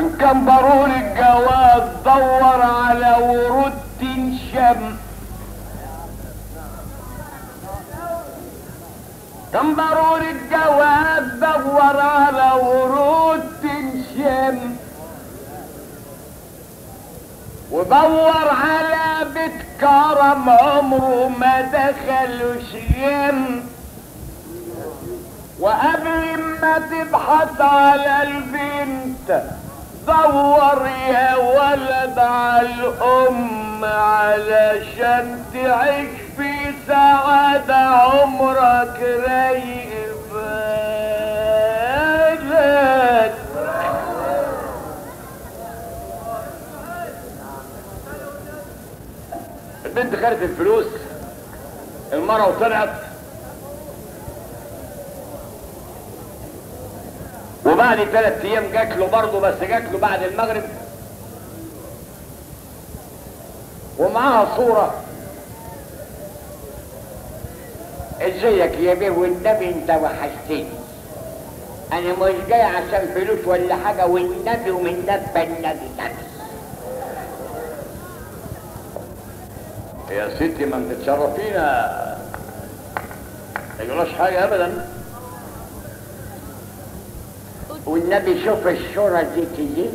ان كان ضروري الجواز دور على ورود تنشم كان ضروري الجواز دور على ورود تنشم ودور على بيت كرم عمره ما دخل شيم وقبل ما تبحث على البنت دور يا ولد على الام علشان تعيش في سعادة عمرك رايق بالك البنت خدت الفلوس المرة وطلعت وبعد ثلاث ايام جات له برضه بس جات له بعد المغرب ومعاها صورة ازيك يا بيه والنبي انت وحشتني انا مش جاي عشان فلوس ولا حاجة والنبي ومن نبى النبي نبي يا ستي ما انت تشرفينا ما يجراش حاجة ابدا والنبي شوف الشورى دي تيجي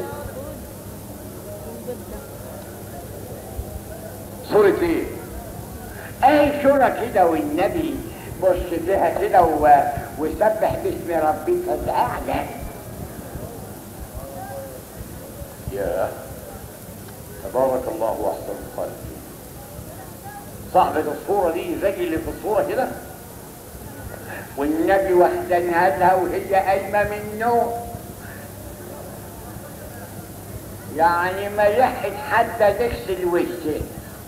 صورة ايه؟ اي شورى كده والنبي بص فيها كده و... وسبح باسم ربك الاعلى يا تبارك الله واحسن الخالقين صاحبة الصورة دي زي اللي في الصورة كده والنبي واحسنها لها وهي قايمة من النوم يعني ما يحد حتى تغسل وشها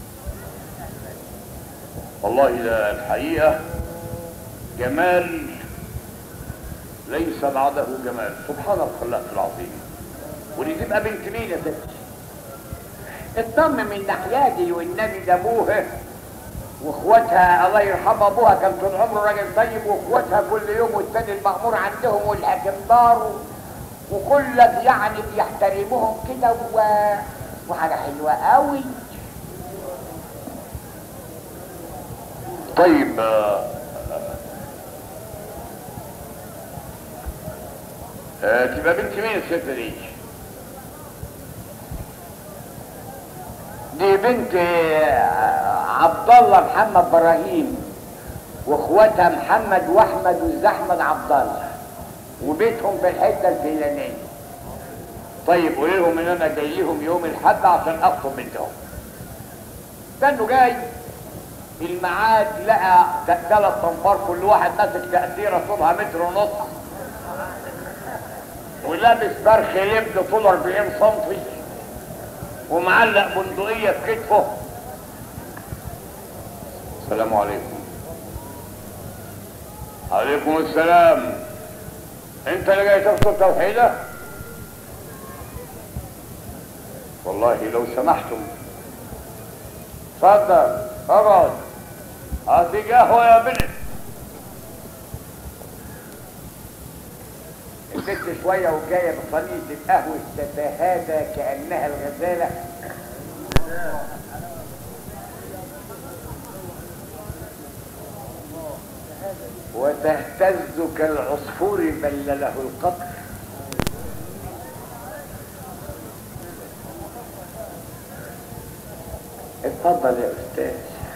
والله ده الحقيقة جمال ليس بعده جمال سبحان الخلاق العظيم ودي تبقى بنت مين يا ستي اطمن من ناحيتي والنبي ده ابوها واخواتها الله يرحم ابوها كان طول عمره راجل طيب واخواتها كل يوم والتاني المأمور عندهم والحاكم دار وكلك يعني بيحترموهم كده و... وحاجه حلوه قوي طيب آه، آه، تبقى بنت مين الست دي؟ دي بنت آه، عبد الله محمد ابراهيم واخواتها محمد واحمد والزحمد عبد الله وبيتهم في الحته الفلانيه طيب قولي لهم ان انا جاي لهم يوم الاحد عشان اخطب بنتهم استنوا جاي الميعاد لقى ثلاث انفار كل واحد ماسك تأثيرة طولها متر ونص ولابس فرخ لبد طوله 40 سم ومعلق بندقية في كتفه السلام عليكم عليكم السلام انت اللي جاي تخطب توحيدة والله لو سمحتم اتفضل اقعد هاتي قهوة يا بنت الست شوية وجاية بصينية القهوة تتهادى كأنها الغزالة وتهتز كالعصفور بلله القطر اتفضل يا استاذ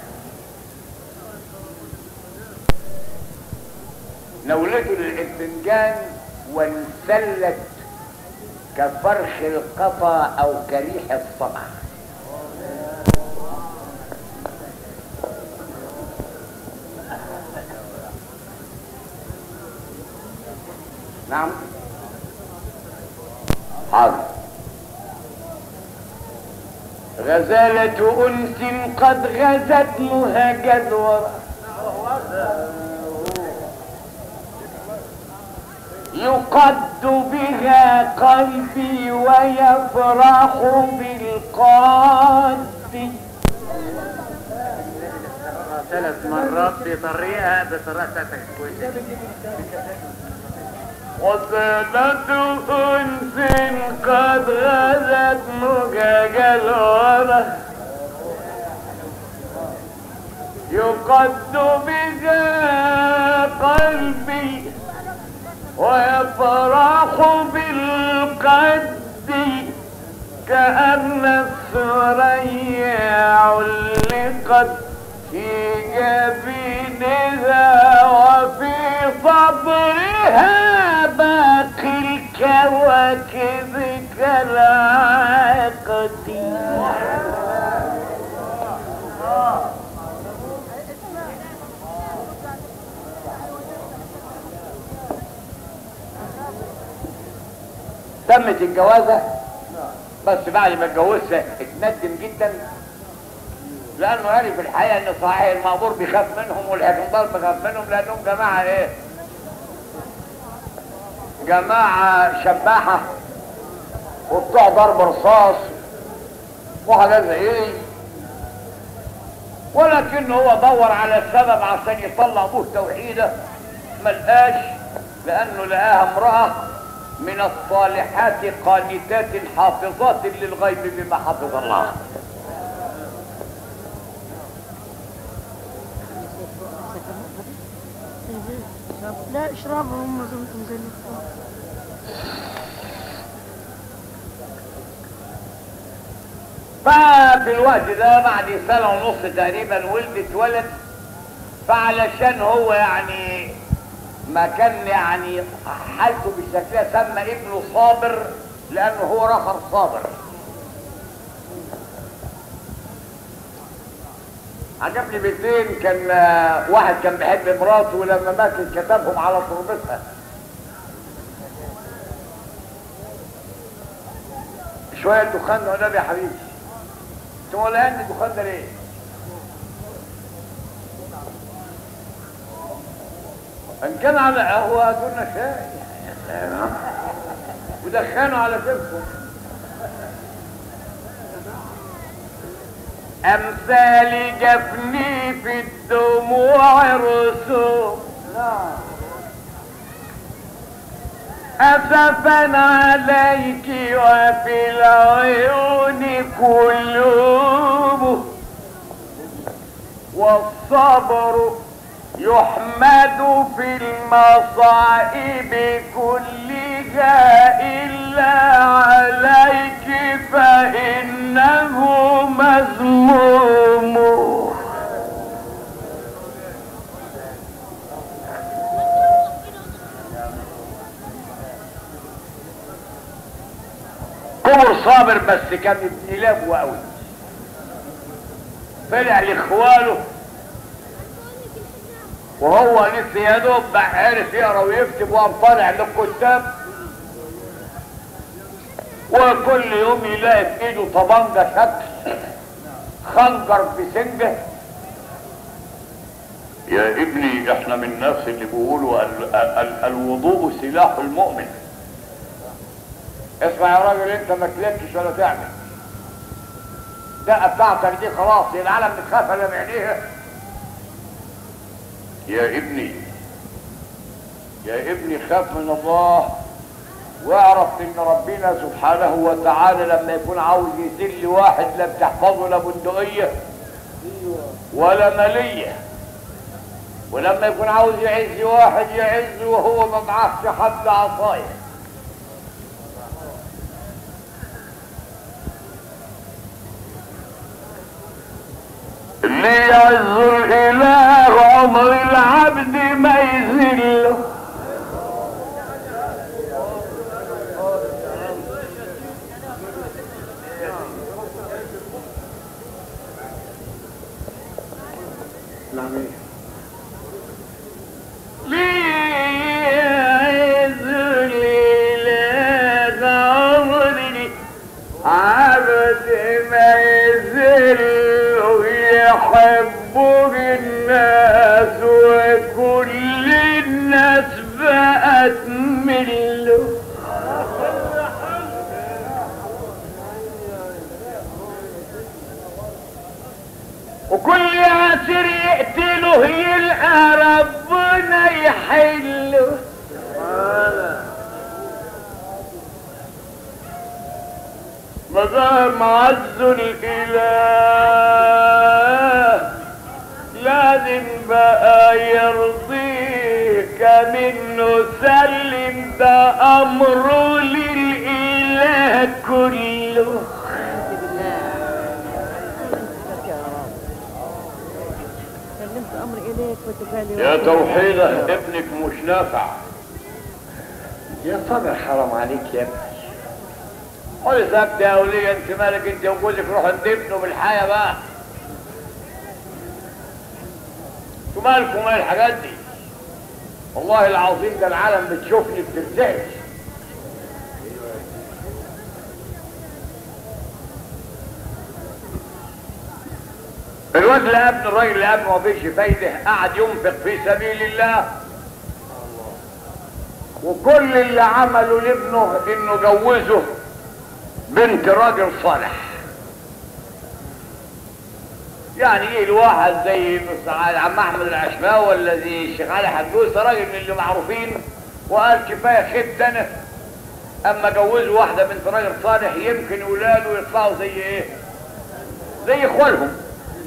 نولته للإنسان وانسلت كفرخ القطا او كريح الصبع نعم حاضر غزالة أنس قد غزت مهجد ورا يقد بها قلبي ويفرح بالقاد ثلاث مرات بطريقها بطريقتك كويسة وصلة أنس قد غزت مجاج الورى يقد بها قلبي ويفرح بالقد كأن الثريا علقت في جبينها وفي صبرها باقي الكواكب كالعقد تمت الجوازة بس بعد ما اتجوزها اتندم جدا لانه عرف الحقيقة ان صحيح المأمور بيخاف منهم والحكمدار بيخاف منهم لانهم جماعة ايه جماعة شباحة وبتوع ضرب رصاص وحاجات زي ايه ولكن هو دور على السبب عشان يطلع ابوه توحيده ملقاش لانه لقاها امرأة من الصالحات قانتات حافظات للغيب بما حفظ الله لا اشربوا هم زمتم زي الفل ففي الوقت ده بعد سنة ونص تقريبا ولدت ولد فعلشان هو يعني ما كان يعني حالته بالشكل سمى ابنه صابر لانه هو رخر صابر عجبني بيتين كان آه، واحد كان بيحب مراته ولما ماتت كتبهم على تربتها شوية دخان والنبي يا حبيبي انت ولا ان الدخان ده ليه؟ ان كان على قهوة دون شاي ودخنوا على كيفكم امثال جفني في الدموع رسوم اسفا عليك وفي العيون قلوب والصبر يحمد في المصائب كلها إلا عليك فإنه مذموم كبر صابر بس كان ابن لابو قوي طلع لاخواله وهو لسه يا دوب بقى عارف يقرا ويكتب وقام طالع للكتاب وكل يوم يلاقي في ايده طبنجه شكل خنجر في سنجه يا ابني احنا من الناس اللي بيقولوا ال ال الوضوء سلاح المؤمن اسمع يا راجل انت ما تلكش ولا تعمل الدقه بتاعتك دي خلاص هي العالم بتخاف الا بعينيها يا ابني يا ابني خاف من الله واعرف ان ربنا سبحانه وتعالى لما يكون عاوز يذل واحد لا بتحفظه لا بندقيه ولا ماليه ولما يكون عاوز يعز واحد يعز وهو ما معهش حد عصايه اللي يعز الاله عمر العبد ما يذله ليعز الاله عمري عبد ما يذل ويحبه الناس وكل الناس بقت منه وكل عسر يقتله يلقى ربنا يحله مدام عز الاله لازم بقى يرضيك منه سلم ده امره للاله كله أعوذ بالله سلمتك يا رب سلمت أمري إليك وتبالي يا توحيدة ابنك مش نافع يا صبر حرام عليك يا ابني قول ساكت يا ولية انت مالك انت وجوزك روحوا اندفنوا بالحياة بقى انتوا مالكم ايه الحاجات دي والله العظيم ده العالم بتشوفني بترتعش الواد اللي قبل الراجل اللي قبل ما فيش فايده قعد ينفق في سبيل الله وكل اللي عمله لابنه انه جوزه بنت راجل صالح يعني ايه الواحد زي عم احمد العشماوي ولا زي الشيخ علي حدوث راجل من اللي معروفين وقال كفايه خبت انا اما جوزوا واحده بنت راجل صالح يمكن اولاده يطلعوا زي ايه زي اخوالهم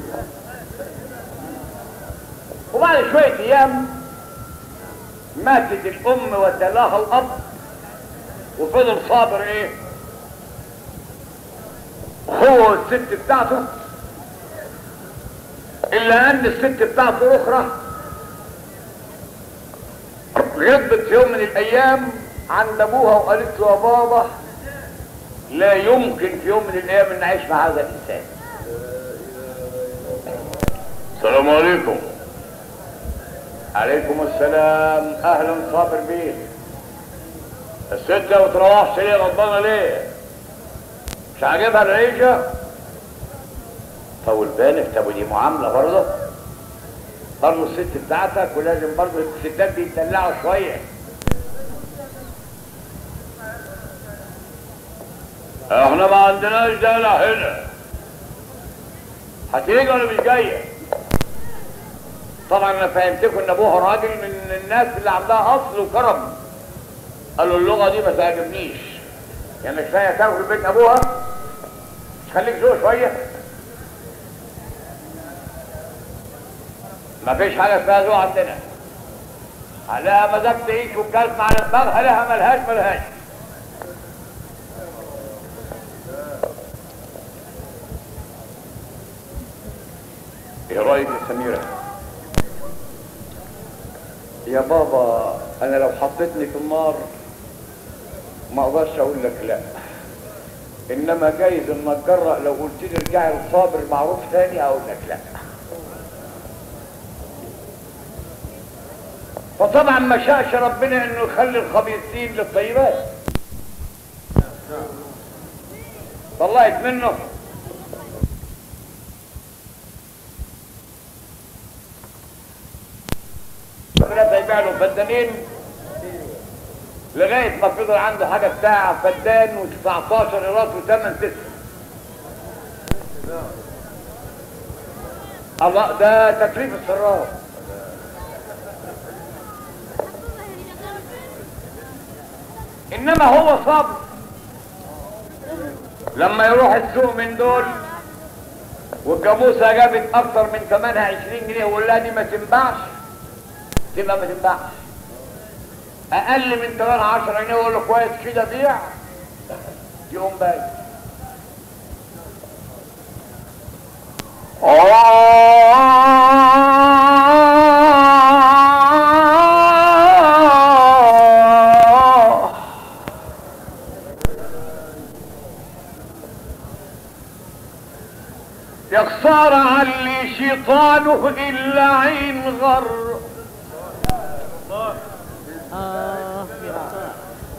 وبعد شويه ايام ماتت الام وتلاها الاب وفضل صابر ايه هو والست بتاعته الا ان الست بتاعته اخرى غضبت في يوم من الايام عند ابوها وقالت له يا بابا لا يمكن في يوم من الايام ان اعيش مع هذا الانسان السلام عليكم عليكم السلام اهلا صابر بيه الست ما بتروحش ليه غضبانه ليه مش عاجبها العيشه طول بالك طب ودي معامله برضه برضه الست بتاعتك ولازم برضه الستات بيتدلعوا شويه احنا ما عندناش دلع هنا هتيجي ولا مش جايه طبعا انا فهمتكم ان ابوها راجل من الناس اللي عندها اصل وكرم قالوا اللغه دي ما تعجبنيش يعني مش كفايه تاكل بيت ابوها مش خليك ذوق شويه ما فيش حاجه اسمها ذوق عندنا عليها مزاج تعيش وكلت على دماغها لها ملهاش ملهاش ايه رايك يا سميره يا بابا انا لو حطيتني في النار ما اقدرش اقول لك لا انما جايز اما اتجرأ لو قلت لي ارجعي للصابر معروف تاني اقول لك لا فطبعا ما شاءش ربنا انه يخلي الخبيثين للطيبات طلعت منه ربنا يبيع له فدانين لغايه ما فضل عنده حاجه بتاع فدان و19 ايراد وثمن تسع الله ده تكليف السراب انما هو صبر لما يروح السوق من دول والجاموسه جابت اكتر من ثمنها 20 جنيه ويقول لها دي ما تنباعش تبقى ما تنباعش اقل من ثمنها 10 جنيه يقول له كويس كده بيع يقوم بايع آه يا خسارة علي شيطانه إلا عين غر آه يا خسارة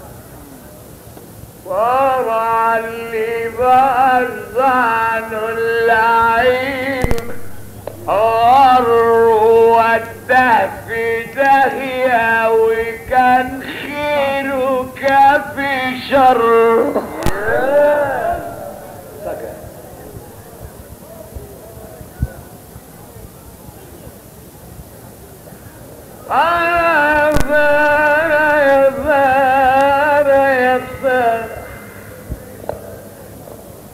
صار علي بأذان اللعين غر وده في داهية وكان خيرك في شر يا سارة يا سارة يا سارة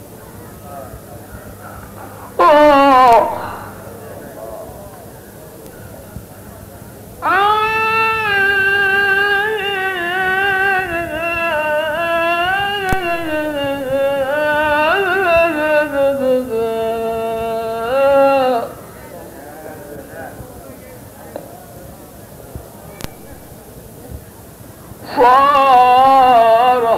خسارة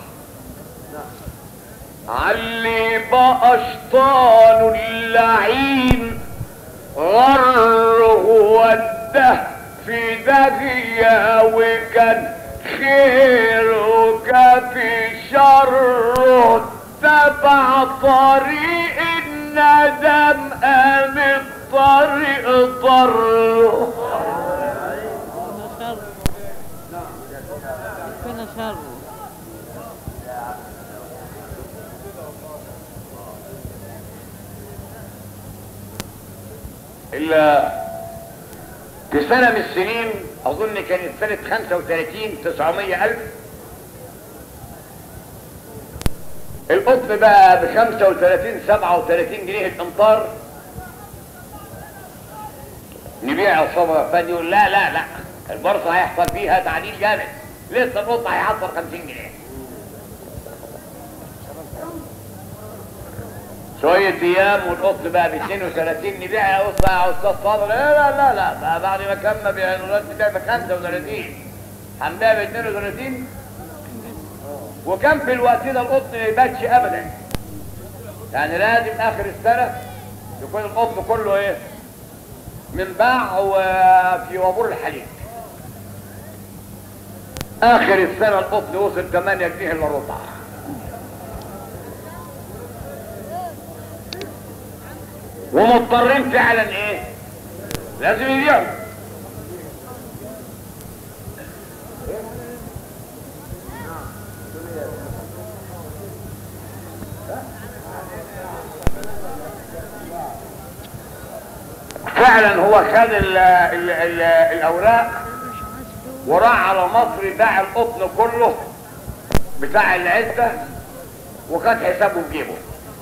علي بقى شطان اللعين غره وده في داهية وكان خيره كفي شره تبع طريق الندم قام الطريق ضره كنا شر الا في سنة من السنين اظن كانت سنة 35 900 الف القطن بقى ب 35 37 جنيه الامطار نبيع الصبغة فادي يقول لا لا لا البورصة هيحصل فيها تعديل جامد لسه القطن هيحصل 50 جنيه شوية ايام والقطن بقى ب 32 نبيع يا قطن يا استاذ صابر لا لا لا لا بقى بعد ما كان مبيع الولاد بتاع ب 35 هنبيع ب 32 وكان في الوقت ده القطن ما يباتش ابدا يعني لازم اخر السنه يكون القطن كله ايه منباع وفي وابور الحليب اخر السنه القطن وصل 8 جنيه الا ربع ومضطرين فعلا ايه لازم يبيعوا فعلا هو خد ال ال ال الاوراق وراح على مصر باع القطن كله بتاع العزه وخد حسابه في جيبه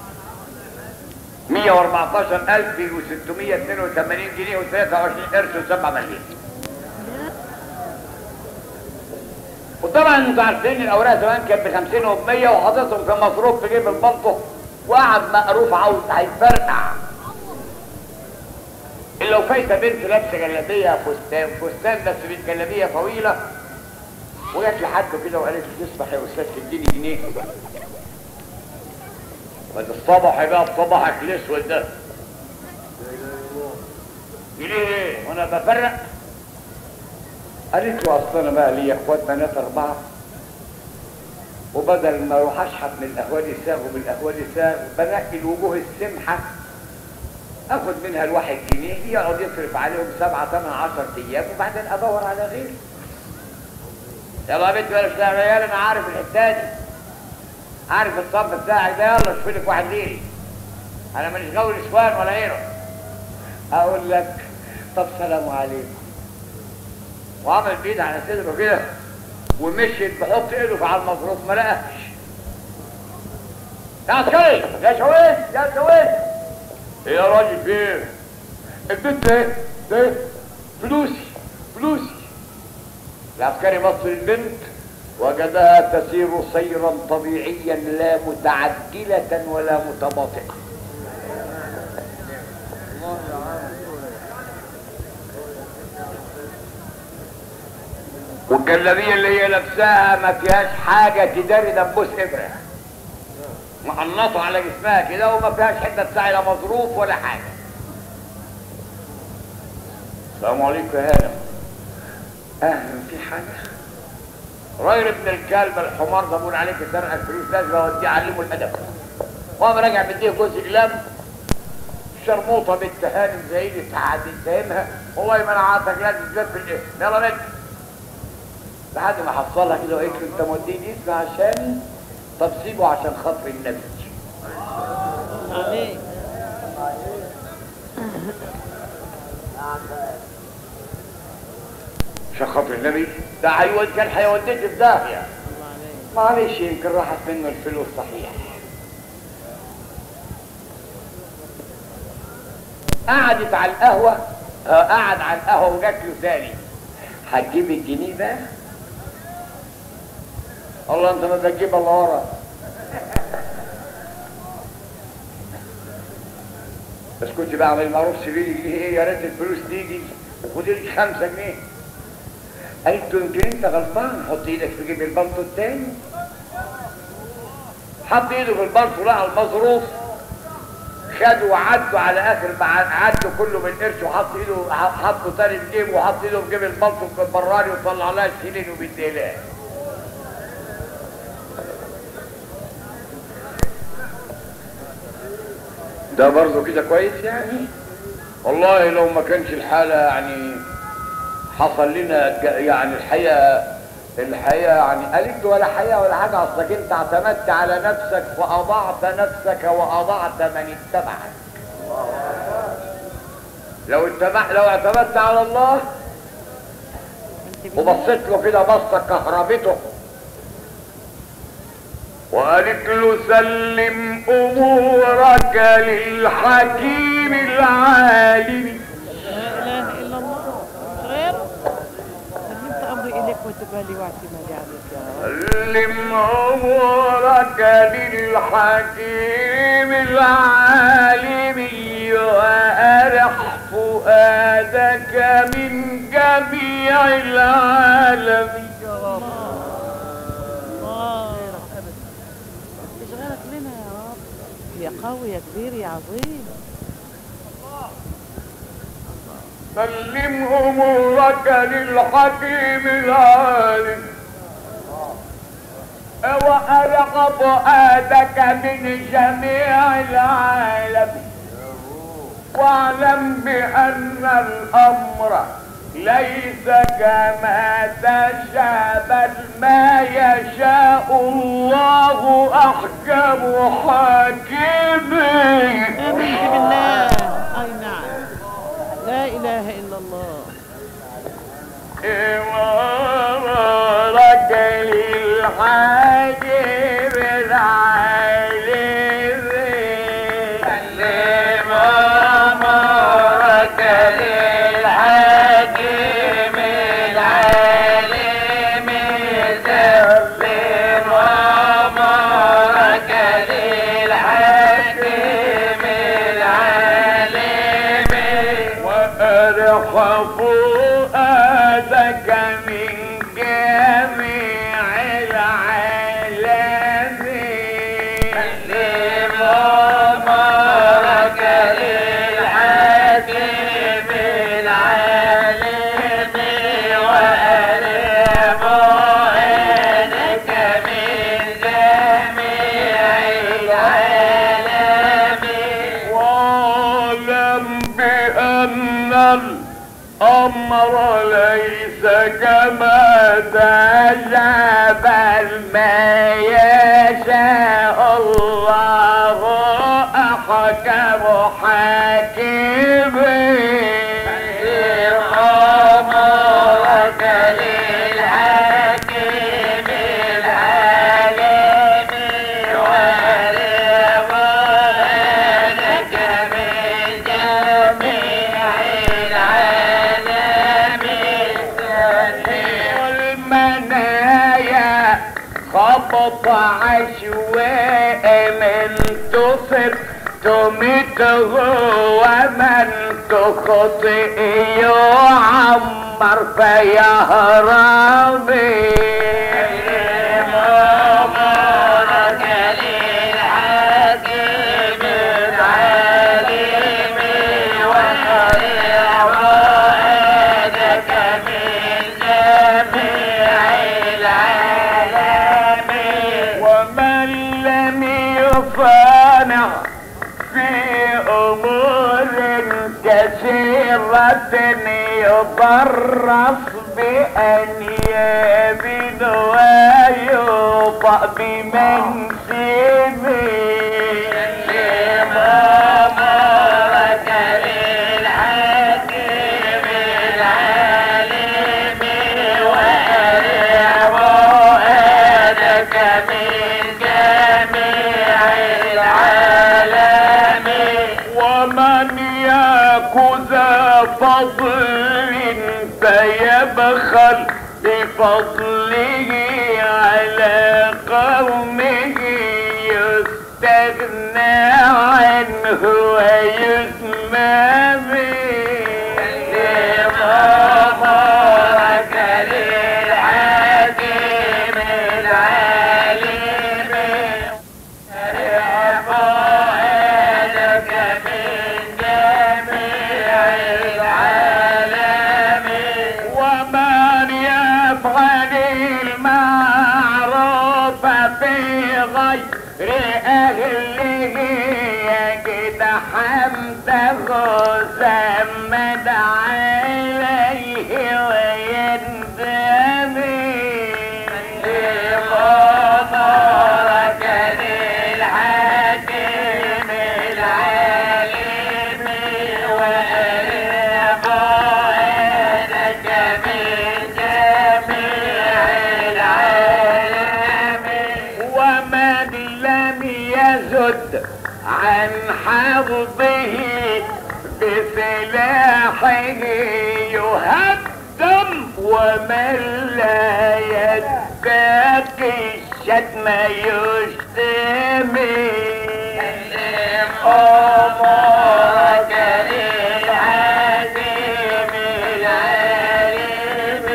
114682 جنيه و23 قرش و7 مليم وطبعا انتوا عارفين الاوراق زمان كانت ب 50 و 100 وحاططهم في مصروف في جيب البلطو وقعد مقروف عاوز هيفرقع لو فايته بنت لابسه جلابيه فستان فستان بس بنت جلابيه طويله وجت لحد كده وقالت لي تسمح يا استاذ تديني جنيه بس الصبح بقى الصبحك الاسود ده جنيه ايه وانا بفرق قالت له اصل انا بقى ليا اخوات بنات اربعه وبدل ما اروح اشحت من الاهوال ساغ ومن الاهوال ساغ بنقي الوجوه السمحه اخد منها الواحد جنيه يقعد يصرف عليهم سبعة ثمان عشر ايام وبعدين ادور على غيره يلا يا بنت بلاش لا عيال انا عارف الحته دي عارف الصف بتاعك ده يلا شوف لك واحد غيري انا ماليش غاوي نسوان ولا غيره اقول لك طب سلام عليكم وعمل بايد على صدره كده ومشيت بحط ايده على المظروف ما لقاش يا عسكري يا شويت يا شويت ايه يا راجل فين البنت ايه ده فلوسي فلوسي العسكري بص للبنت وجدها تسير سيرا طبيعيا لا متعجلة ولا متباطئة والجلابية اللي هي لابساها ما فيهاش حاجة تداري دبوس إبرة مقنطة على جسمها كده وما فيهاش حتة بتاع لا مظروف ولا حاجة السلام عليكم يا هانم أهلا في حاجة راجل ابن الكلب الحمار ده بقول عليك سرق الفلوس لازم اوديه اعلمه الادب وقام راجع مديه جزء اقلام شرموطه بنت هانم زي دي ساعد يتهمها والله ما انا عارفك لازم تلف الاسم يلا بنت لحد ما حصلها كده وقلت له انت موديني اسم عشاني طب سيبه عشان خاطر النبي عليك عشان خاطر النبي ده هيود كان هيوديك في داهيه الله عليك معلش يمكن راحت منه الفلوس صحيح قعدت على القهوة آه، قعد على القهوة وجات له تاني هتجيب الجنيه ده الله انت ما بتجيب الا ورا بس كنت بعمل معروف سيبي لي جنيه ايه يا ريت الفلوس تيجي خدي لي خمسة جنيه قالت له يمكن انت غلطان حط ايدك في جيب البلطو التاني حط ايده في البلطو لقى المظروف خدوا وعدوا على اخر ما عدوا كله من قرش وحط ايده حطه تاني في جيبه وحط ايده في جيب البلطو في البراني وطلع لها السنين وبيديها ده برضه كده كويس يعني والله لو ما كانش الحالة يعني حصل لنا ج- يعني الحقيقة الحقيقة يعني قالت له ولا حقيقة ولا حاجة أصلك أنت اعتمدت على نفسك فأضعت نفسك وأضعت من اتبعك لو اتبع لو اعتمدت على الله وبصيت له كده بصة كهربته وقالت له سلم امورك للحكيم العالم لا اله الا الله غير سلمت امري اليك وتبالي واعتمادي عليك يا رب سلم امورك للحكيم العالم وارح فؤادك من جميع العالم الله اشغالك لنا يا رب يا قوي يا كبير يا عظيم سلم امورك للحكيم العالم وارق فؤادك من جميع العالم واعلم بان الامر ليس كما تشاء بل ما يشاء الله احكم حاكمين امنت بالله اي نعم لا اله الا الله إمارك للحاجب العالم سلم أمرك للحاكم العالم سلم أمرك للحاكم العالم وأرح فؤادك من جميع العالمين سلم أمرك للحاكم العالم وأرح فؤادك من جميع العالمين واعلم بأن الأمر ليس كما تشاء بل ما يشاء الله أحكم حاكمين أمرك للحاكم العالم ورضوانك من جميع العالم والمنايا خبط عشواء من تصب تمته ومن تخطئ يعمر فيهرب أمرك للحاكم العالم وحرمك من جميع العالم ومن لم يفانع في أمور كثيرة يضرف بأنياب ويوطأ بمنسبه أمرك للحاكم العالم وأرحمك من جميع العالم ومن يأخذ فضل فيبخل بفضله على قومه يستغنى عنه ويسمى به أمرك لله غير أهله يجد حمده زمد عليه ويندمي مبارك للحكيم العليم وأرضاك من جميع العالم ومن لم يزد عن حظه بسلاحه يهدم ومن لا يتقي الشتم يشتمي أمورك للعزيم العليم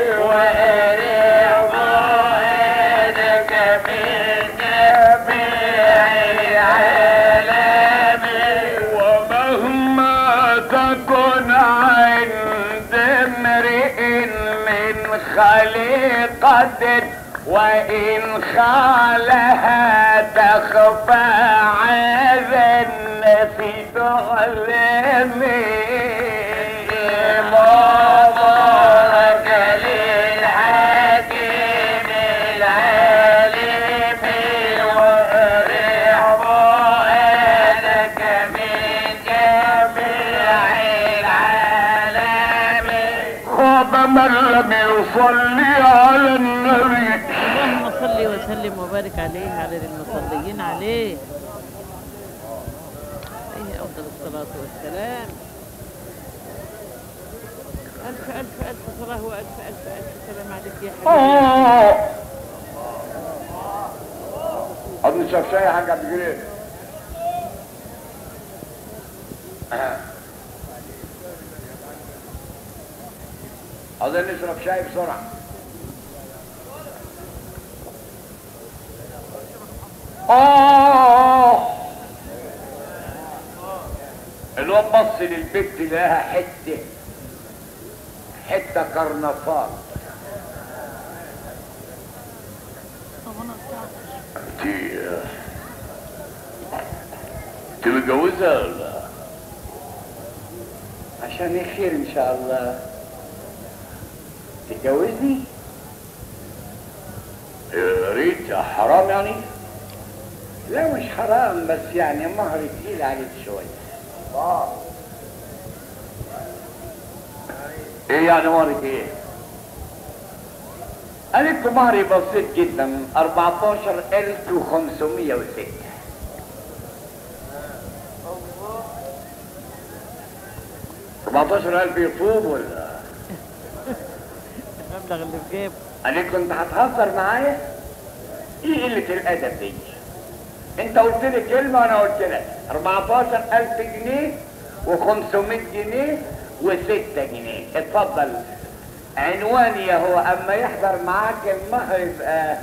وأرض وعدك من جميع العالم ومهما تكن عند امرئ من خليقة وإن خالها تخفى على الناس تعلمي مبارك للحكيم العليم وأرح فؤادك من جميع العالم خاب من لم يصلي على النبي اللهم صل وسلم وبارك عليه على المصليين عليه عليه افضل الصلاه والسلام الف الف الف صلاه والف الف الف سلام عليك يا حبيبي اه أظن شاف شاي حاجة عبد الجليل أظن نشرب شاي بسرعة آه الواد بص للبت لقاها حتة حتة كرنفات انتي انتي متجوزة ولا عشان الخير ان شاء الله تتجوزني يا ريت يا حرام يعني لا مش حرام بس يعني مهر تقيل عليك شوية ايه يعني مارك ايه قالت له مهري بسيط جدا 14506 14000 يطوب ولا المبلغ اللي في جيبه قالت كنت هتهزر معايا ايه قلة الادب دي انت قلت لي كلمة وانا قلت لك 14000 جنيه و500 جنيه و6 جنيه اتفضل عنواني هو اما يحضر معاك المهر يبقى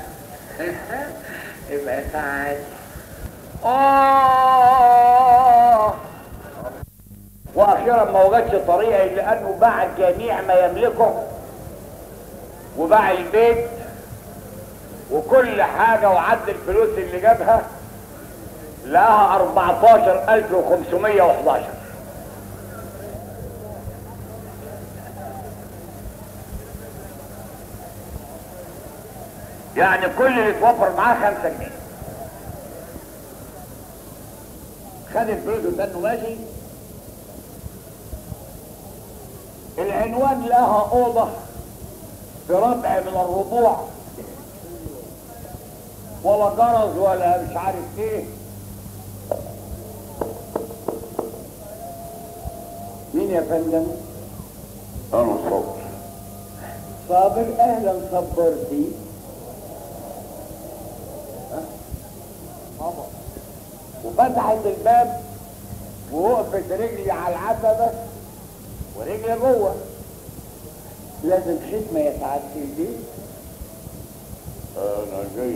يبقى سعد اه واخيرا ما وجدش طريقه الا انه باع جميع ما يملكه وباع البيت وكل حاجه وعد الفلوس اللي جابها لقاها 14511 يعني كل اللي اتوفر معاه 5 جنيه خد الفلوس وتنه ماشي العنوان لها اوضه في ربع من الربوع ولا جرس ولا مش عارف ايه مين يا فندم انا صوت صابر اهلا صبرتي ها؟ وفتحت الباب ووقفت رجلي على العتبه ورجلي جوه لازم ختمه يا سعاده البيت انا جاي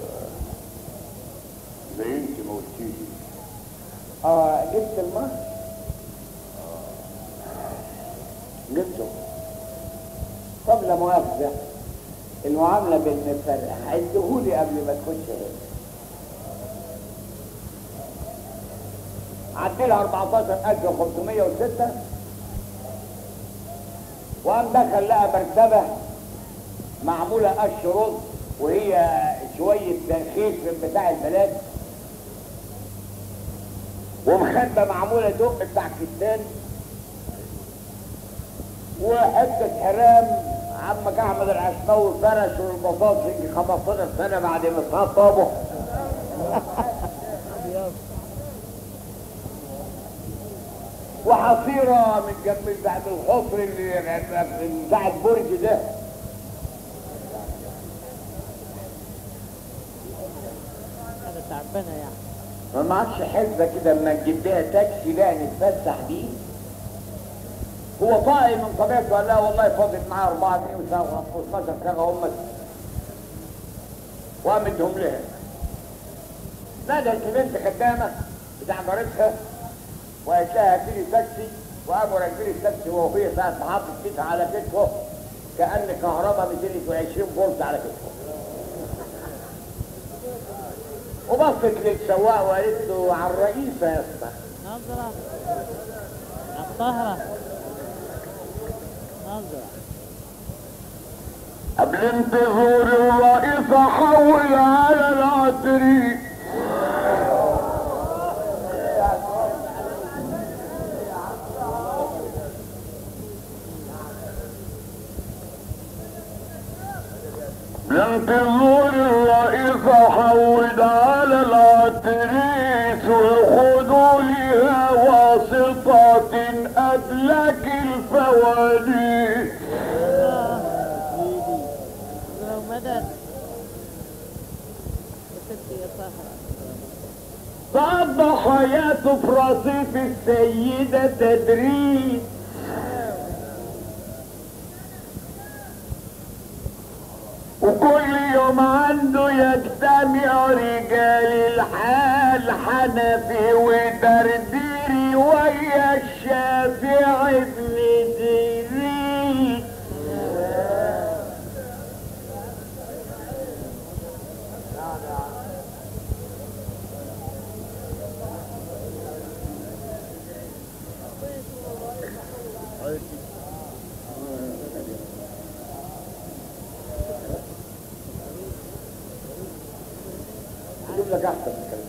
زي انت ما قلتيلي اه جبت المهر جبته طب لا مؤاخذة المعاملة بالمفرح اديهولي قبل ما تخش هنا عدلها 14506 وقام دخل لقى مرتبة معمولة قش رز وهي شوية خيش من بتاع البلاد ومخدة معمولة دق بتاع كتان وحتة حرام عمك احمد العشماوي فرش والبطاطس يجي 15 سنة بعد ما اتخطبوا وحصيرة من جنب بعد الحصر اللي بتاع البرج ده هذا تعبانه يعني ما معكش حسبة كده اما تجيب بيها تاكسي بقى نتفسح بيه هو طائي من طبيعته قال لا والله فاضل معاه 4 جنيه وساعة و12 سنة هم وقامتهم لها نادت بنت خدامة بتاع جارتها وقالت لها هاتي لي تاكسي وقاموا راكبين التاكسي وهي ساعة ما حاطط كتفها على كتفه كأن كهرباء 220 فولت على كتفه وبصت للسواق وقالت له على الرئيسة يا اسطى نظرة الطهرة نظرة قبل انتظار الرئيس حول على العطري بانتظار الرئيس حول على العتريس وخذوا لها واسطة أدلك الفوانيس لو مدد يا ستي يا طهرة صعب حياته في رصيف السيدة تدريس وكل يوم عنده يجتمع رجال الحال حنفي ودرديري ويا الشافع ابن زيزي اجيب لك احسن من كده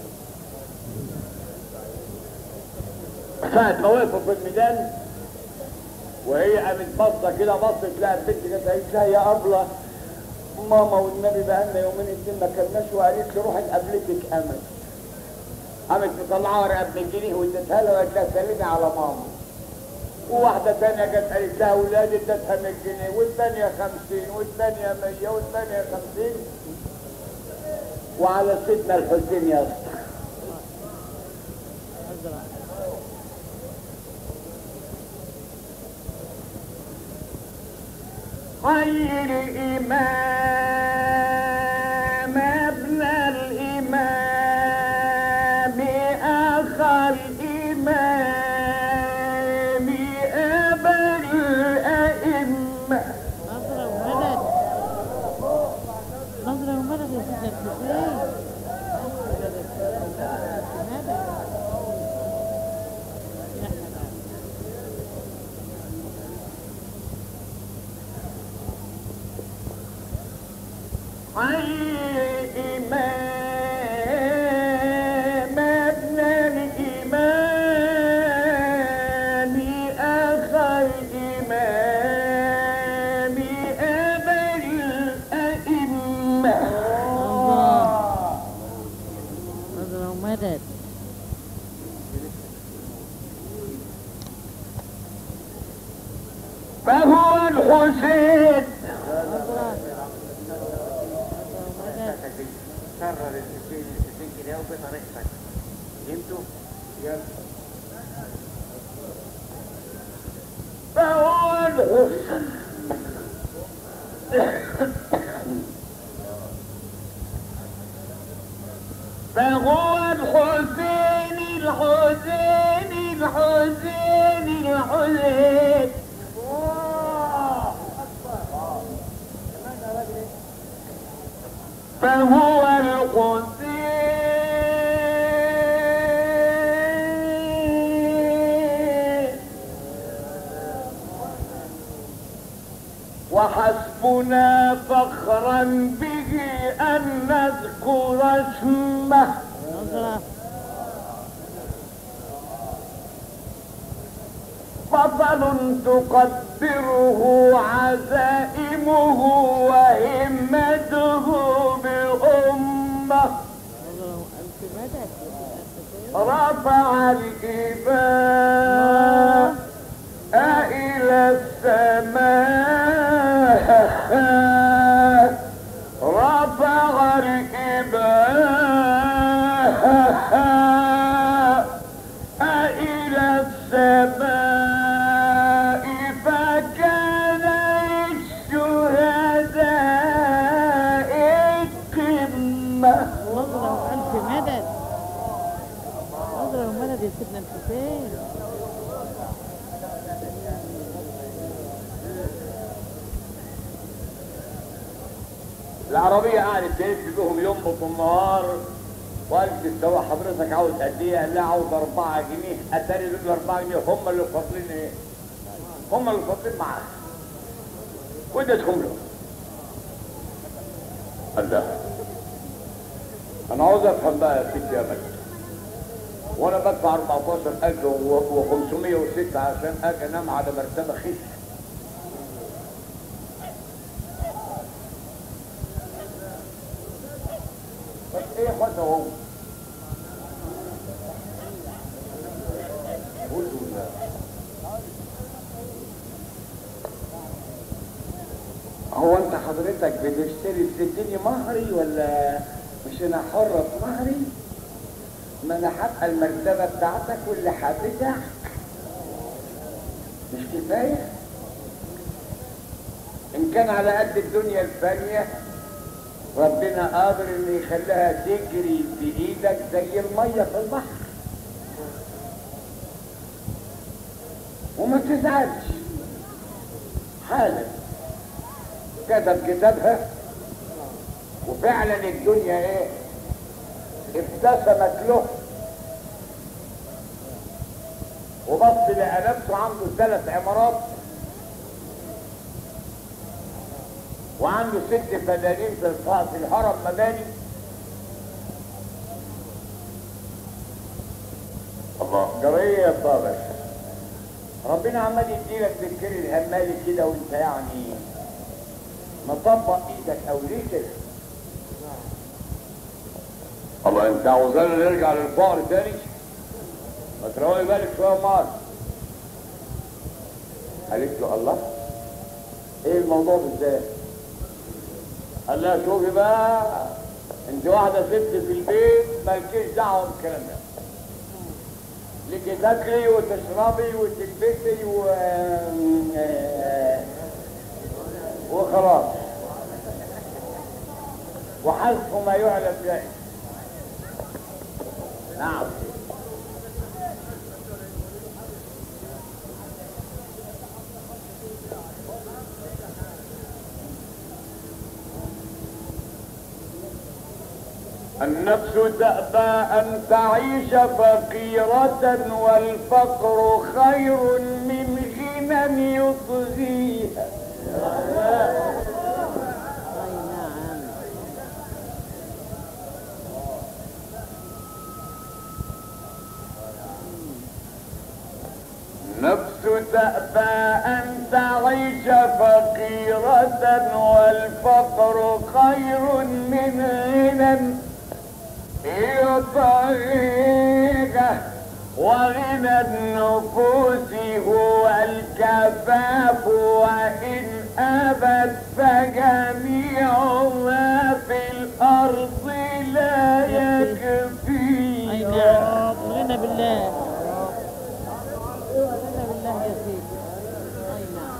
ساعة ما وقفوا في الميدان وهي قامت باصة كده بصت لها البنت جت قالت لها يا أبلة ماما والنبي بقى لنا يومين اتنين ما كلناش وقالت لي روحي قابلتك أمل قامت مطلعها رقم من جنيه واديتها لها وقالت لها سلمي على ماما وواحدة تانية جت قالت لها ولادي اديتها 100 جنيه والتانية 50 والتانية 100 والتانية 50 وعلى سيدنا الحسين يا اسطى نظرة حي الإمام ابن الإمام أخ الإمام أبا الأئمة نظرة ومدد نظرة ومدد يا سيدنا الحسين مدد يا حلال حي الإمام ابن الإمام أخ الإمام أبا الأئمة نظرة ومدد فهو الحسين نظرة نظرة ومدد كرر الستين الستين كده وبطريقتك فهمتوا؟ يلا فهو الحسين فهو الحسين الحسين الحسين الحسين فهو ربنا فخرا به أن نذكر اسمه نظرة بطل تقدره عزائمه وهمته بأمه نظرة ألف مدد رفع الإباء إلى السماء رفع الإباء إلى السماء فكان للشهداء قمة نظرة وألف مدد نظرة ومدد يا سيدنا الحسين العربية قعدت تلف بهم ينبط النهار وقالت تستوى حضرتك عاوز قد ايه؟ قال لها عاوز 4 جنيه اتاري دول 4 جنيه هم اللي فاضلين ايه؟ هم اللي فاضلين معاها واديتهم له قال لا انا عاوز افهم بقى يا ستي يا مجد وانا بدفع 14506 عشان اجي انام على مرتبه خش بس ايه خدها هو قولوا لا هو انت حضرتك بتشتري بتديني مهري ولا مش انا حرة في مهري ما انا هبقى المرتبة بتاعتك واللي بتاعك مش كفاية ان كان على قد الدنيا الفانية ربنا قادر ان يخليها تجري في ايدك زي الميه في البحر وما تزعلش حالا كتب كتابها وفعلا الدنيا ايه ابتسمت له وبص لقى نفسه عنده ثلاث عمارات وعنده ست فدانين في الف- في الهرم مباني الله جريه يا طابش ربنا عمال يديلك ذكر الهمالي كده وانت يعني مطبق ايدك او ليه كده الله انت عاوزانا نرجع للفقر تاني ما تروي بالك شويه مال قالت له الله ايه الموضوع بالذات قال لها شوفي بقى انت واحده ست في البيت مالكيش دعوه بالكلام ده ليكي تاكلي وتشربي وتلبسي و وخلاص وحسب ما يعلم جائز نعم النفس تأبى أن تعيش فقيرة والفقر خير من غنى يطغيها أي نعم نفس تأبى أن تعيش فقيرة والفقر خير من غنى يطغيها وغنى النفوس هو الكفاف وإن أبت فجميع ما في الأرض لا أي يكفيها نعم غنى بالله غنى بالله يا سيدي أي نعم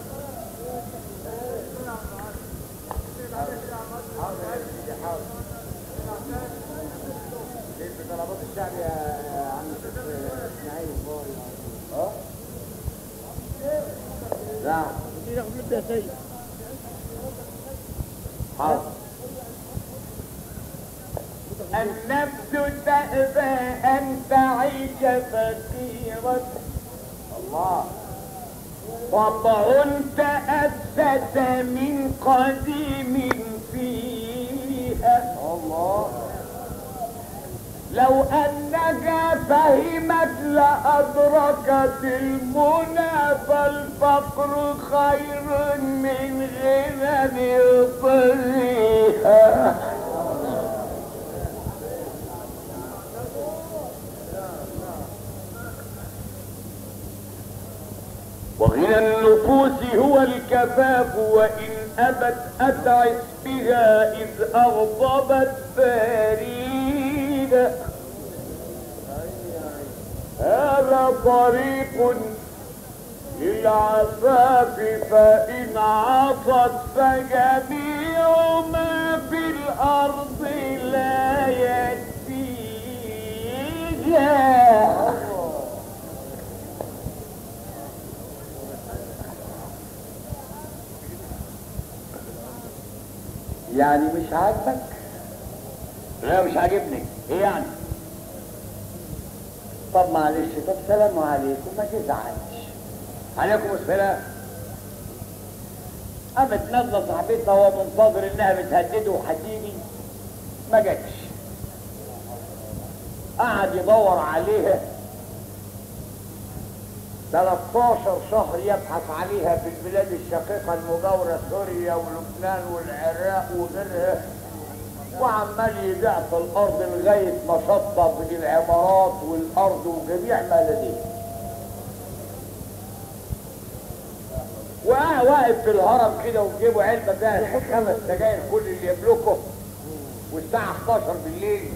طلبات الشعب يا عم اسماعيل اه نعم يا سيدي حاضر النفس تأبى أن تعيش فقيرة الله طبع تأسس من قديم فيها الله لو أنك فهمت لأدركت المنى فالفقر خير من غنى يطريها وغنى النفوس هو الكفاف وإن أبت أتعس بها إذ أغضبت فريدا هذا طريق للعفاف فإن عصت فجميع ما في الأرض لا يكفيها يعني مش عاجبك لا مش عاجبني ايه يعني طب معلش طب سلام عليكم ما تزعلش عليكم السلام قامت نازله صاحبتها وهو منتظر انها بتهدده وهتيجي ما جاتش قعد يدور عليها 13 شهر يبحث عليها في البلاد الشقيقة المجاورة سوريا ولبنان والعراق وغيرها وعمال يبيع في الأرض لغاية ما شطب العمارات والأرض وجميع ما لديه وقع واقف في الهرم كده وجيبوا علبة فيها خمس سجاير كل اللي يملكه والساعة 11 بالليل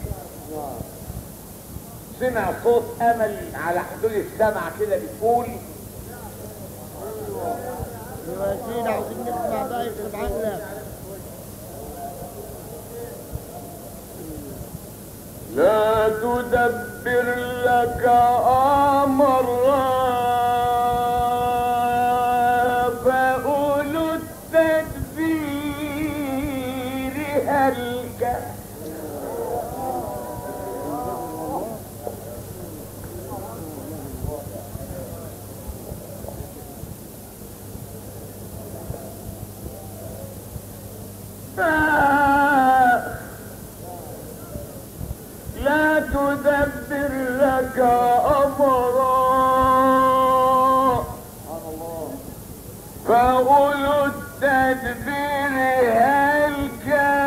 سمع صوت امل على حدود السمع كده بتقول دلوقتي عاوزين نسمع بقى يخرب عقلك لا تدبر لك امرا فأولو التدبير هلك آه لا تدبر لك أمرا فأولو التدبير هلك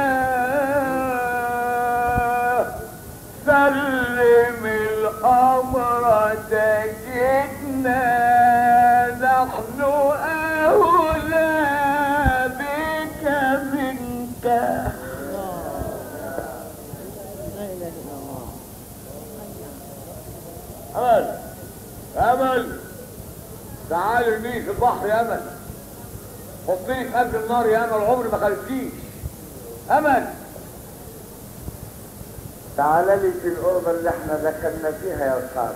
سلم الأمر تجدنا نحن أولى بك منك لا اله الا الله امل امل تعالي ارميني في البحر يا امل حطيني في قلب النار يا امل عمري ما خلفتيش امل تعالى لي في الأوضة اللي احنا دخلنا فيها يا صاحبي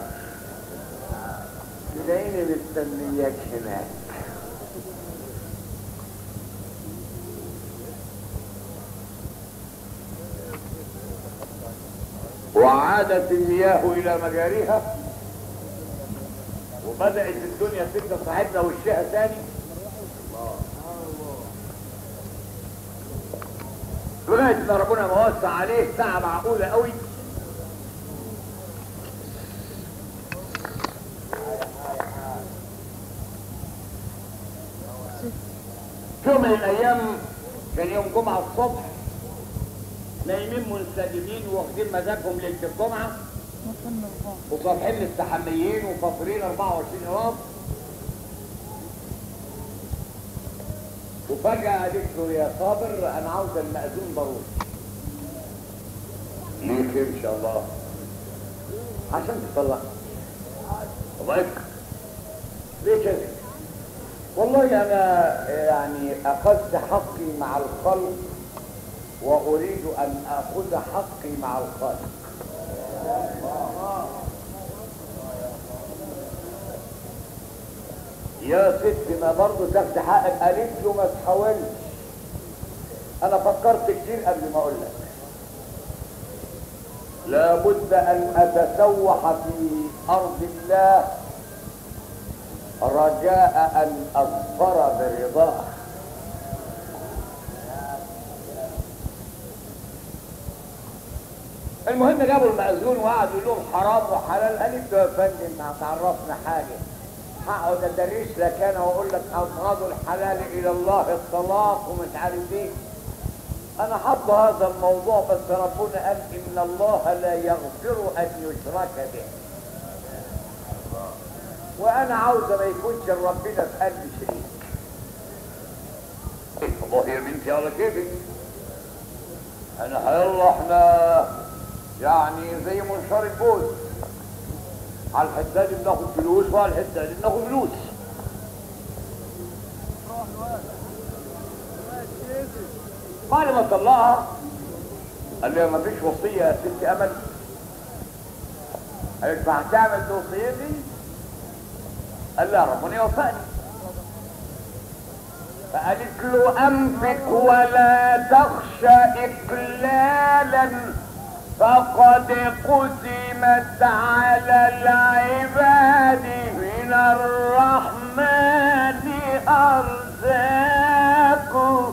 تلاقيني مستنياك هناك وعادت المياه إلى مجاريها وبدأت الدنيا تبقى صاحبنا وشها تاني لغاية ما ربنا ما وسع عليه ساعة معقولة قوي في يوم من الأيام كان يوم جمعة الصبح نايمين منسجمين واخدين مزاجهم ليلة الجمعة وصالحين مستحميين وفاطرين 24 قراط وفجأة قالت له يا صابر أنا عاوز المأذون ضروري. ليه خير إن شاء الله؟ عشان تطلق. الله يكرم. ليه كده؟ والله أنا يعني أخذت حقي مع الخلق وأريد أن آخذ حقي مع الخالق. يا ست ما برضه تاخد حقك قالت له ما تحاولش انا فكرت كتير قبل ما اقول لك لابد ان اتسوح في ارض الله رجاء ان اظفر برضاه المهم جابوا المأذون وقعدوا يقول لهم حرام وحلال قال انتوا يا فندم انت هتعرفنا حاجه هقعد ادرس لك انا واقول لك ابغض الحلال الى الله الطلاق ومش عارف ايه انا حب هذا الموضوع بس ربنا قال ان الله لا يغفر ان يشرك به وانا عاوز ما يكونش ربنا في قلبي شريك والله يا بنتي على كيفك انا هيلا احنا يعني زي منشار البوز على الحته دي بناخد فلوس وعلى الحته دي بناخد فلوس بعد ما طلعها قال لي ما فيش وصيه يا ست امل قالت فهتعمل الوصيه دي قال لا ربنا يوفقني فقالت له انفق ولا تخشى اقلالا فقد قسمت على العباد من الرحمن ارزاق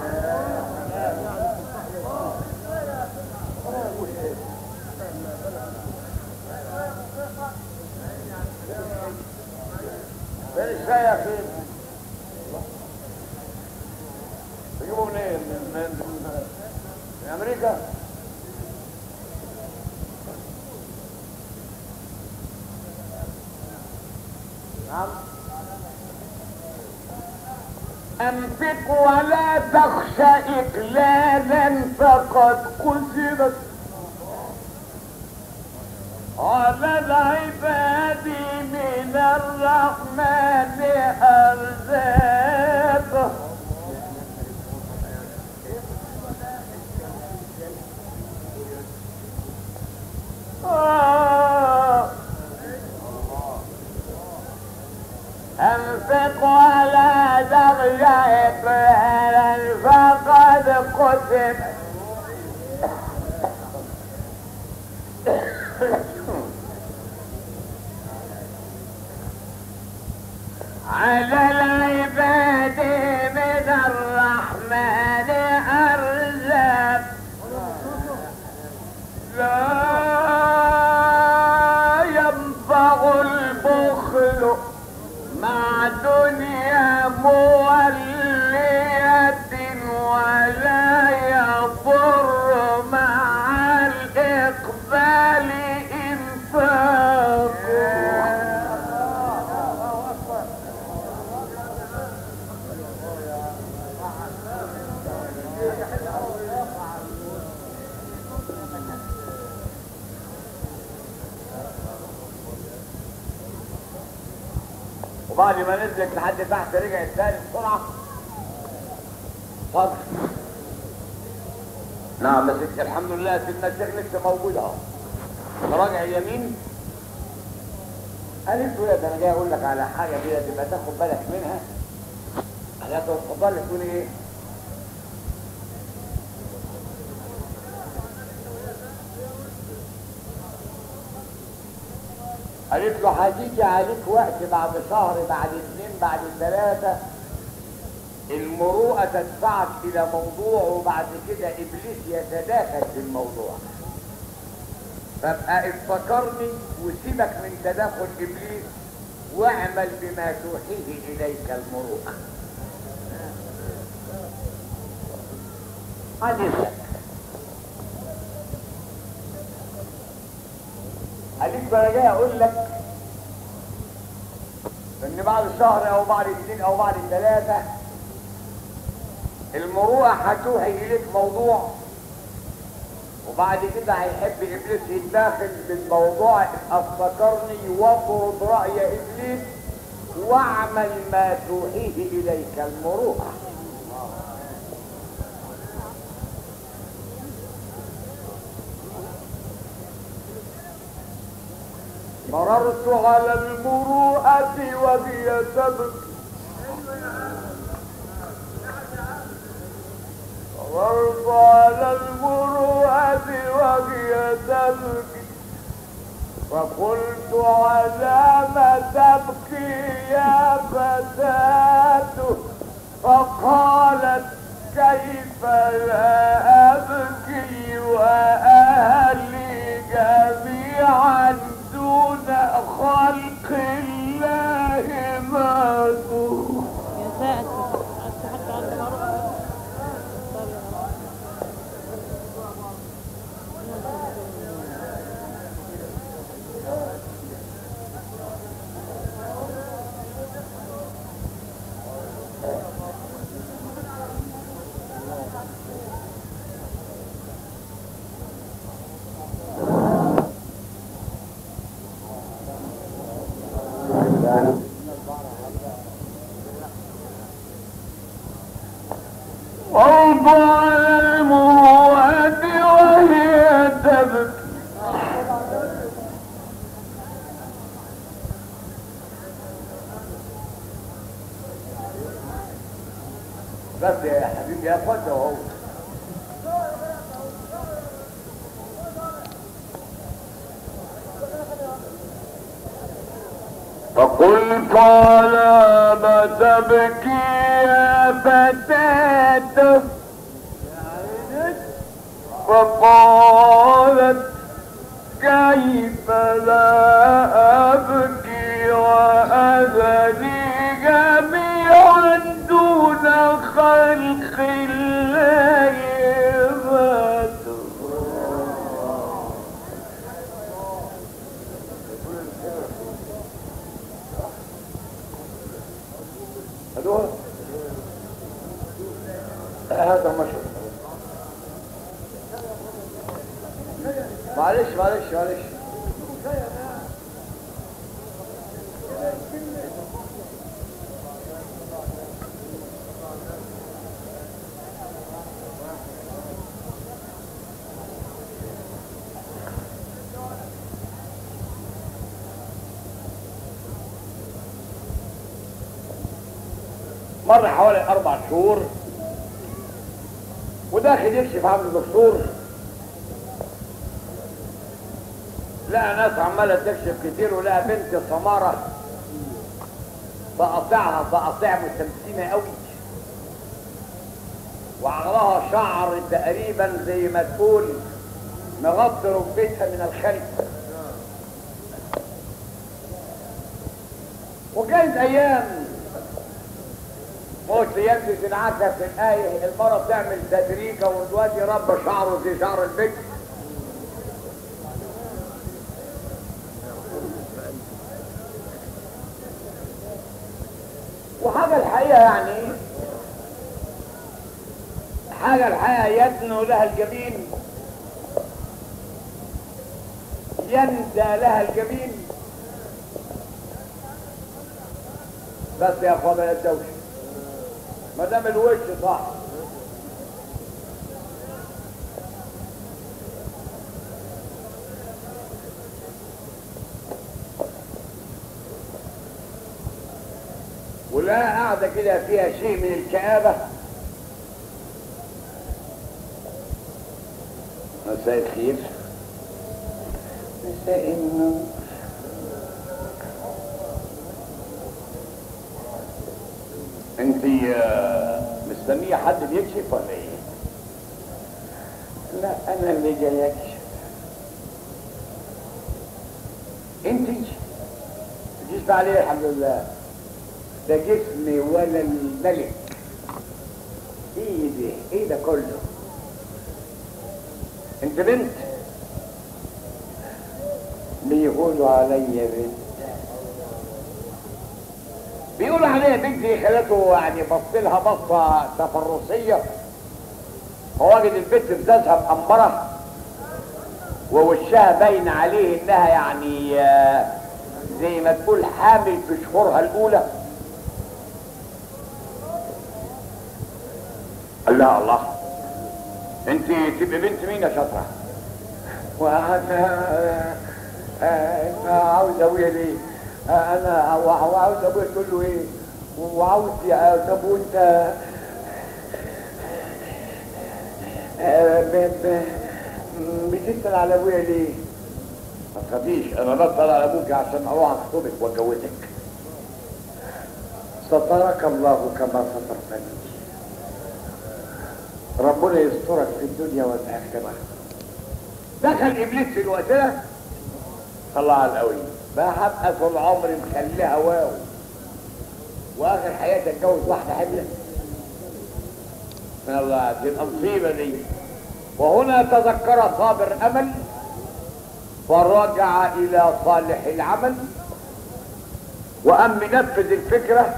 فين الشاي يا اخي تجيبه منين من, من, من امريكا نعم انفق ولا تخشى اقلالا فقد كسبت على العباد من الرحمن ارزاق آه. انفق ولا تخشى اقلالا فقد كسبت على العباد من الرحمن أرزاق لا ينفع البخل مع دنيا مولية ولا يضر مع الإقبال إنفاق وبعد ما نزلت لحد تحت رجعت تاني بسرعة اتفضل نعم يا ستي الحمد لله سيدنا الشيخ لسه موجود اهو راجع يمين قالت له يا ده انا جاي اقول لك على حاجه كده تبقى تاخد بالك منها قالت له اتفضل تقول ايه؟ قالت له هتيجي عليك وقت بعد شهر بعد اثنين بعد ثلاثة المروءة تدفعك إلى موضوع وبعد كده إبليس يتداخل في الموضوع فابقى افتكرني وسيبك من تدخل إبليس واعمل بما توحيه إليك المروءة حديثك قالت له انا جاي اقول لك ان بعد شهر او بعد اثنين او بعد ثلاثة المروءة هتوحي اليك موضوع وبعد كده هيحب ابليس يتداخل بالموضوع افتكرني واطرد رأي ابليس واعمل ما توحيه اليك المروءة مررت على المروءة وهي تبكي مررت على المروءة وهي تبكي فقلت على ما تبكي يا فتاة فقالت كيف لا أبكي وأهلي جميعا دون خلق الله ماتوا يا ساتر أنت حتى عند المرأة وارض على المروءة وهي تبكي بس يا حبيبي يا فتى اهو فقلت على ما تبكي يا فتاة فقالت كيف لا أبكي وأهلي جميعا دون خلق الله ماتوا هذول هذا مشهور معلش معلش معلش مر حوالي اربع شهور وداخل يكشف عن الدكتور لقى ناس عماله تكشف كتير ولقى بنت سماره تقطعها تقطيع مستمسينه قوي وعلىها شعر تقريبا زي ما تقول مغطي ركبتها من الخلف وكانت ايام موت ليلبس العسل في الآية المرة بتعمل تدريجة والواد يربى شعره زي شعر البنت وحاجة الحقيقة يعني حاجة الحقيقة يدنو لها الجبين يندى لها الجبين بس يا اخوان ما الدوشه ما دام الوش صح ولا قاعدة كده فيها شيء من الكآبة مساء الخير مساء النور انت مستنية حد بيكشف ولا ايه؟ لا انا اللي جاي اكشف انت تجيش عليه الحمد لله ده جسمي ولا الملك ايه ده ايه ده كله انت بنت بيقولوا عليا بنت بيقولوا عليها بنتي خلته يعني بص لها بصه تفرسيه فوجد البنت في ذاتها مقمره ووشها باين عليه انها يعني آه، زي ما تقول حامل في شهورها الاولى الله الله انت تبقى بنت مين يا شاطره وانا آه، عاوز ابويا ليه آه، انا وعاوز ابويا تقول له ايه وعاوز يا- طب وانت آه، ب- ب- بتسال على ابويا ليه ما تخافيش انا بطل على ابوك عشان اروح اخطبك واتجوزك سترك الله كما سترتني ربنا يسترك في الدنيا والاخره دخل ابليس في الوقت ده طلع على القوي بقى هبقى طول عمري مخليها واو واخر حياتي اتجوز واحده حمله من الله دي المصيبه دي وهنا تذكر صابر امل فرجع الى صالح العمل وقام منفذ الفكره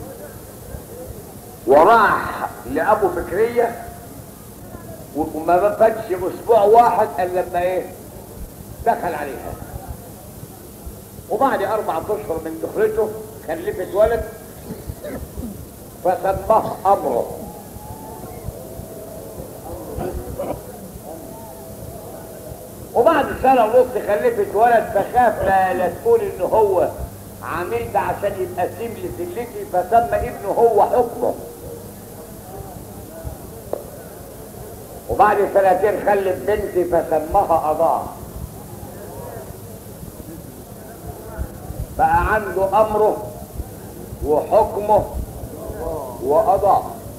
وراح لابو فكريه وما فاتش اسبوع واحد الا لما ايه دخل عليها وبعد اربع اشهر من دخلته خلفت ولد فسماه امره وبعد سنه ونص خلفت ولد فخاف لا, لا تقول ان هو عامل ده عشان يبقى سيم لسلتي فسمى ابنه هو حكمه وبعد سنتين خلف بنتي فسماها اضاع بقى عنده امره وحكمه وقضاء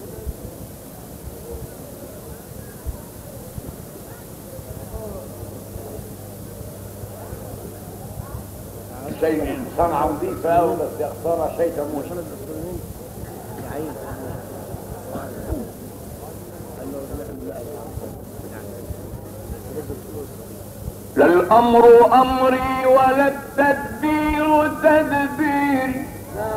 شيء صنعة نظيفة أوي بس يا خسارة شيء تموت لا الامر امري ولا التدبير تدبيري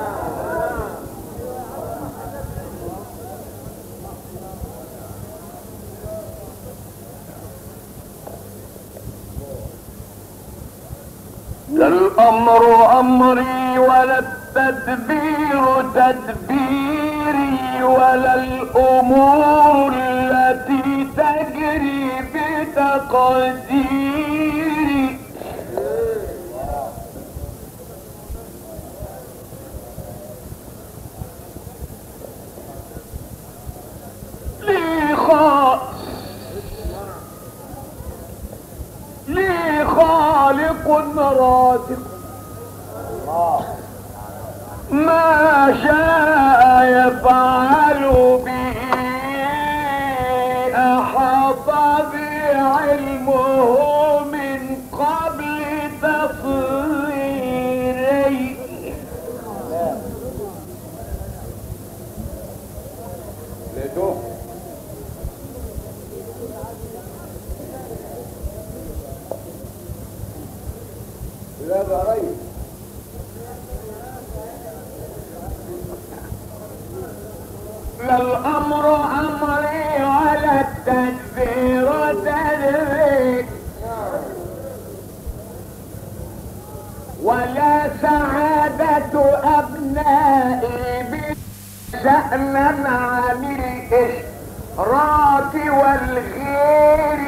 لا الامر امري ولا التدبير تدبيري ولا الامور التي تجري بتقديري لي خاص لي خالق رازق ما شاء يفعل به أحاط بعلمه من قبل تصويره لقيتوه لا ده ريس لا الأمر أمري ولا التدبير تدبير ولا سعادة أبنائي بشأنا عن الإشراك والغير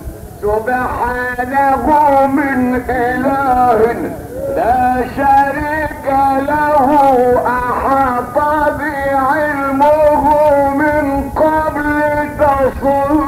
سبحانه من إله لا شريك له أحاط بعلمه من قبل تصويره